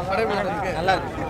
நல்லா இருக்கு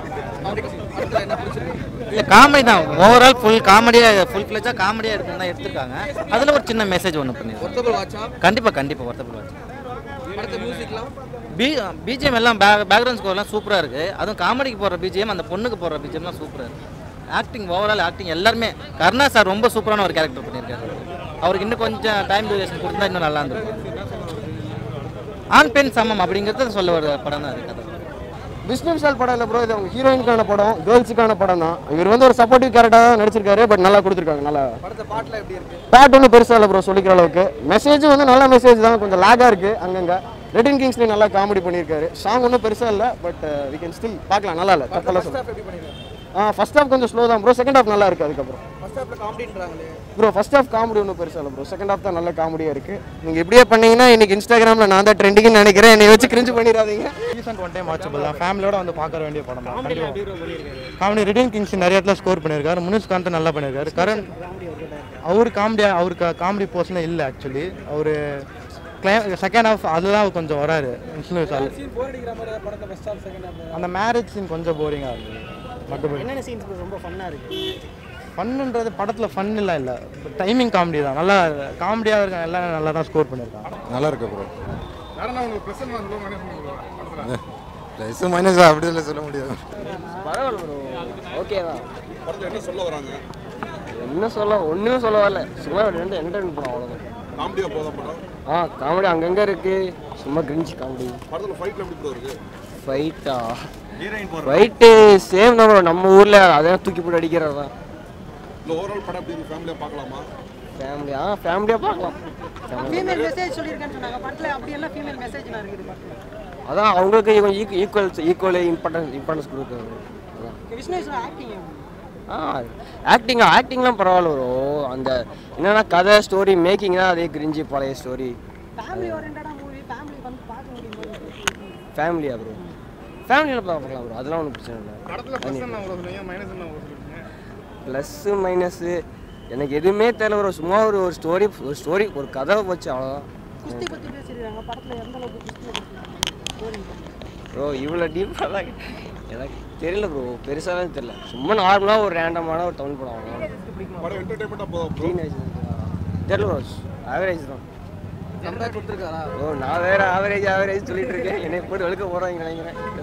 இல்லை காமெடி தான் ஓவரால் ஃபுல் காமெடியாக ஃபுல் ஃப்ளெஜாக காமெடியாக எடுத்து தான் எடுத்திருக்காங்க அதில் ஒரு சின்ன மெசேஜ் ஒன்று பண்ணியிருக்காங்க ஒர்த்தபிள் வாட்சா கண்டிப்பாக கண்டிப்பாக ஒருத்தப்பல் வாட்ச் அடுத்த மியூசிக்லாம் பி பிஜிஎம் எல்லாம் பேக் பேக்ரவுண்ட் ஸ்கோர்லாம் சூப்பராக இருக்குது அதுவும் காமெடிக்கு போடுற பிஜிஎம் அந்த பொண்ணுக்கு போடுற பிஜிஎம்லாம் சூப்பராக இருக்குது ஆக்டிங் ஓவரால் ஆக்டிங் எல்லாருமே கருணா சார் ரொம்ப சூப்பரான ஒரு கேரக்டர் பண்ணியிருக்காரு அவருக்கு இன்னும் கொஞ்சம் டைம் டியூரேஷன் கொடுத்தா இன்னும் நல்லா இருந்திருக்கும் ஆண் பெண் சமம் அப்படிங்கிறது சொல்ல ஒரு படம் தான் இருக்குது விஷ்ணு விஷால் படம் இல்லை ப்ரோ இது அவங்க ஹீரோயினுக்கான படம் கேர்ள்ஸுக்கான படம் தான் இவர் வந்து ஒரு சப்போர்ட்டிவ் கேரக்டராக தான் நடிச்சிருக்காரு பட் நல்லா கொடுத்துருக்காங்க நல்லா படத்தை பாட்டுல எப்படி இருக்கு பேட் ஒன்றும் பெருசாக இல்லை ப்ரோ சொல்லிக்கிற அளவுக்கு மெசேஜ் வந்து நல்ல மெசேஜ் தான் கொஞ்சம் லேகாக இருக்குது அங்கங்கே ரெட்டின் கிங்ஸ்லேயே நல்லா காமெடி பண்ணியிருக்காரு சாங் ஒன்றும் பெருசாக இல்லை பட் வி கேன் ஸ்டில் பார்க்கலாம் நல்லா இல்லை தப்பெல்லாம் ஃபர்ஸ்ட் ஹாஃப் எப்படி பண்ணிருக்காங்க ஆ ஃபர்ஸ்ட் ஹாஃப் கொஞ்சம் ஸ்லோ தான் ப்ரோ செகண்ட் ஹாஃப் நல்லா இருக்குது அதுக்கப்புறம் ஃபர்ஸ்ட் ஹாஃப்ல காமெடின்றாங்களே ப்ரோ ஃபர்ஸ்ட் ஹாஃப் காமெடி ஒன்றும் பெருசாக இல்லை ப்ரோ செகண்ட் ஹாஃப் தான் நல்ல காமெடியாக இருக்குது நீங்கள் இப்படியே பண்ணீங்கன்னா இன்னைக்கு இன்ஸ்டாகிராமில் நான் தான் ட்ரெண்டிங்னு நினைக்கிறேன் என்னை வச்சு கிரிஞ்சு பண்ணிடாதீங்க ரீசெண்ட் ஒன் டைம் வாட்சபிள் தான் ஃபேமிலியோட வந்து பார்க்க வேண்டிய படம் தான் காமெடி ரிட்டன் கிங்ஸ் நிறைய இடத்துல ஸ்கோர் பண்ணியிருக்காரு முனிஷ் காந்த் நல்லா பண்ணியிருக்காரு கரண் அவர் காமெடியா அவருக்கு காமெடி போர்ஷனே இல்லை ஆக்சுவலி அவர் செகண்ட் ஹாஃப் அதெல்லாம் கொஞ்சம் வராரு விஷ்ணு விஷால் போர் அடிக்கிற மாதிரி படத்தை ஃபர்ஸ்ட் ஹாஃப் செகண்ட் ஹாஃப் அந்த மேரேஜ் சீன் கொஞ்சம் போரிங்காக இருந்தது மற்றபடி என்னென்ன சீன்ஸ் ரொம்ப ஃபன்னா இருக்கு ஃபன்னுன்றது படத்தில் ஃபன் இல்லை இல்லை டைமிங் காமெடி தான் நல்லா காமெடியாக இருக்க எல்லாம் நல்லா தான் ஸ்கோர் பண்ணியிருக்காங்க நல்லா இருக்கு ப்ரோ ப்ளஸ் மைனஸ் அப்படி இல்லை சொல்ல முடியாது பரவாயில்ல ப்ரோ ஓகே தான் என்ன சொல்ல ஒன்றுமே சொல்ல வரல சும்மா ரெண்டு என்டர்டைன் பண்ணோம் அவ்வளோதான் காமெடியாக போதும் படம் ஆ காமெடி அங்கங்கே இருக்கு சும்மா கிரிஞ்ச் காமெடி படத்தில் ஃபைட்டில் எப்படி ப்ரோ இருக்கு ஃபைட்டா ஃபைட்டு சேம் தான் bro. நம்ம ஊரில் அதான் தூக்கி போட்டு அடிக்கிறது தான் இல்லை ஓவரால் படம் எப்படி இருக்கு ஃபேமிலியாக பார்க்கலாமா ஃபேமிலி ஆ ஃபேமிலியாக பார்க்கலாம் Family. ஃபீமேல் மெசேஜ் சொல்லியிருக்கேன்னு சொன்னாங்க படத்தில் அப்படியெல்லாம் ஃபீமேல் மெசேஜ் நான் இருக்குது படத்தில் அதான் அவங்களுக்கு கொஞ்சம் ஈக்குவல் ஈக்குவல் இம்பார்ட்டன்ஸ் இம்பார்ட்டன்ஸ் கொடுக்குறது அதான் விஷ்ணு ஆக்டிங் ஆ ஆக்டிங் ஆக்டிங்லாம் பரவாயில்ல ப்ரோ அந்த என்னன்னா கதை ஸ்டோரி மேக்கிங் தான் அதே கிரிஞ்சி பழைய ஸ்டோரி ஃபேமிலி ஓரியன்டான மூவி ஃபேமிலி வந்து பார்க்க முடியும் ஃபேமிலியா ப்ரோ ஃபேமிலியில் பார்க்கலாம் ப்ரோ அதெல்லாம் ஒன்றும் பிரச்சனை இல்லை ப்ளஸ்ஸு மைனஸு எனக்கு எதுவுமே தெரியல ப்ரோ சும்மா ஒரு ஒரு ஸ்டோரி ஒரு ஸ்டோரி ஒரு கதை வச்சு அவ்வளோதான் குஸ்தி பற்றி பேசியிருக்காங்க படத்தில் எந்த அளவுக்கு குஸ்தி ஸ்டோரி ப்ரோ இவ்வளோ டீப்பாக எனக்கு தெரியல ப்ரோ பெருசாலாம் தெரியல சும்மா நார்மலாக ஒரு ரேண்டமான ஒரு தமிழ் படம் அவ்வளோதான் படம் என்டர்டைன்மெண்ட்டாக போதும் டீனேஜ் தெரியல ப்ரோ ஆவரேஜ் தான் கம்பேக் கொடுத்துருக்காரா ஓ நான் வேற ஆவரேஜ் ஆவரேஜ் சொல்லிட்டு இருக்கேன் என்னை போட்டு வெளுக்க போகிறாங்க நினைக்கிறேன்